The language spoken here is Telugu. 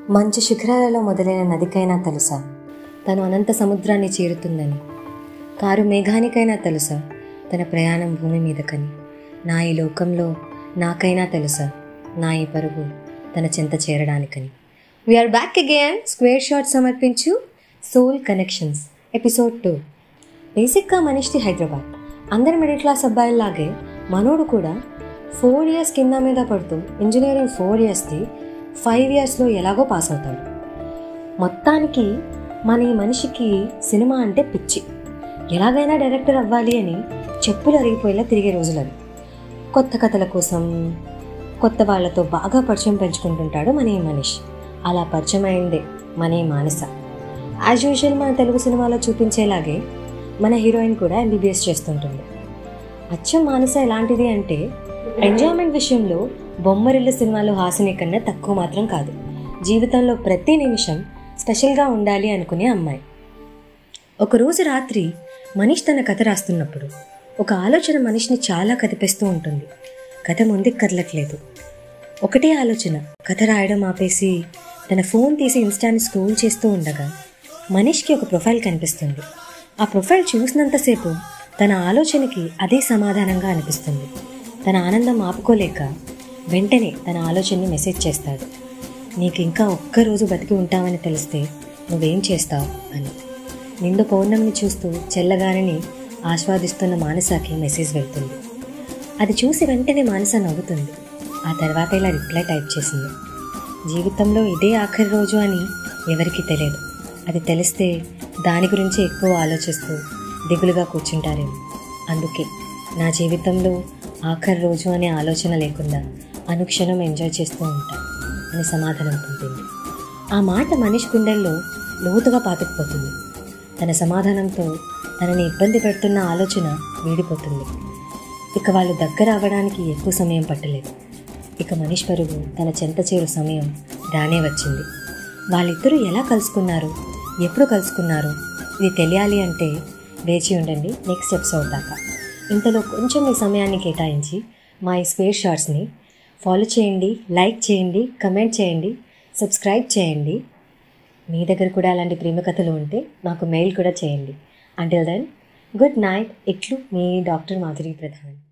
మంచు శిఖరాలలో మొదలైన నదికైనా తెలుసా తను అనంత సముద్రాన్ని చేరుతుందని కారు మేఘానికైనా తెలుసా తన ప్రయాణం భూమి మీదకని నా ఈ లోకంలో నాకైనా తెలుసా నా ఈ పరుగు తన చెంత చేరడానికని we're back again square shot సమర్పించు సోల్ కనెక్షన్స్ ఎపిసోడ్ టూ బేసిక్గా మనిషిది హైదరాబాద్ అందరి మిడిల్ క్లాస్ అబ్బాయిల్లాగే మనోడు కూడా ఫోర్ ఇయర్స్ కింద మీద పడుతూ ఇంజనీరింగ్ ఫోర్ ఇయర్స్ది ఫైవ్ ఇయర్స్లో ఎలాగో పాస్ అవుతాడు మొత్తానికి మన ఈ మనిషికి సినిమా అంటే పిచ్చి ఎలాగైనా డైరెక్టర్ అవ్వాలి అని చెప్పులు అరిగిపోయేలా తిరిగే రోజులు అవి కొత్త కథల కోసం కొత్త వాళ్ళతో బాగా పరిచయం పెంచుకుంటుంటాడు మన ఈ మనిషి అలా పరిచయం అయిందే మన ఈ మానస యాజ్ యూజువల్ మన తెలుగు సినిమాలో చూపించేలాగే మన హీరోయిన్ కూడా ఎంబీబీఎస్ చేస్తుంటుంది అచ్చం మానస ఎలాంటిది అంటే ఎంజాయ్మెంట్ విషయంలో బొమ్మరిల్లు సినిమాలో హాసిని కన్నా తక్కువ మాత్రం కాదు జీవితంలో ప్రతి నిమిషం స్పెషల్గా ఉండాలి అనుకునే అమ్మాయి ఒకరోజు రాత్రి మనీష్ తన కథ రాస్తున్నప్పుడు ఒక ఆలోచన మనిషిని చాలా కదిపేస్తూ ఉంటుంది కథ ముందుకు కదలట్లేదు ఒకటే ఆలోచన కథ రాయడం ఆపేసి తన ఫోన్ తీసి ఇన్స్టాని స్క్రోల్ చేస్తూ ఉండగా మనీష్కి ఒక ప్రొఫైల్ కనిపిస్తుంది ఆ ప్రొఫైల్ చూసినంతసేపు తన ఆలోచనకి అదే సమాధానంగా అనిపిస్తుంది తన ఆనందం ఆపుకోలేక వెంటనే తన ఆలోచనని మెసేజ్ చేస్తాడు నీకు ఇంకా ఒక్కరోజు బతికి ఉంటావని తెలిస్తే నువ్వేం చేస్తావు అని నిండు పౌర్ణమిని చూస్తూ చెల్లగారిని ఆస్వాదిస్తున్న మానసకి మెసేజ్ వెళ్తుంది అది చూసి వెంటనే మానస నవ్వుతుంది ఆ తర్వాత ఇలా రిప్లై టైప్ చేసింది జీవితంలో ఇదే ఆఖరి రోజు అని ఎవరికీ తెలియదు అది తెలిస్తే దాని గురించి ఎక్కువ ఆలోచిస్తూ దిగులుగా కూర్చుంటారేమో అందుకే నా జీవితంలో ఆఖరి రోజు అనే ఆలోచన లేకుండా అనుక్షణం ఎంజాయ్ చేస్తూ ఉంటా అని సమాధానం పంపింది ఆ మాట మనిషి గుండెల్లో లోతుగా పాతుకుపోతుంది తన సమాధానంతో తనని ఇబ్బంది పెడుతున్న ఆలోచన వీడిపోతుంది ఇక వాళ్ళు దగ్గర అవ్వడానికి ఎక్కువ సమయం పట్టలేదు ఇక మనిషి పరుగు తన చెంత చేరు సమయం రానే వచ్చింది వాళ్ళిద్దరూ ఎలా కలుసుకున్నారు ఎప్పుడు కలుసుకున్నారు ఇది తెలియాలి అంటే వేచి ఉండండి నెక్స్ట్ ఎపిసోడ్ దాకా ఇంతలో కొంచెం మీ సమయాన్ని కేటాయించి మా ఈ స్క్వేర్ షార్ట్స్ని ఫాలో చేయండి లైక్ చేయండి కమెంట్ చేయండి సబ్స్క్రైబ్ చేయండి మీ దగ్గర కూడా అలాంటి ప్రేమ కథలు ఉంటే మాకు మెయిల్ కూడా చేయండి అంటిల్ దెన్ గుడ్ నైట్ ఇట్లు మీ డాక్టర్ మాధురి ప్రధాన్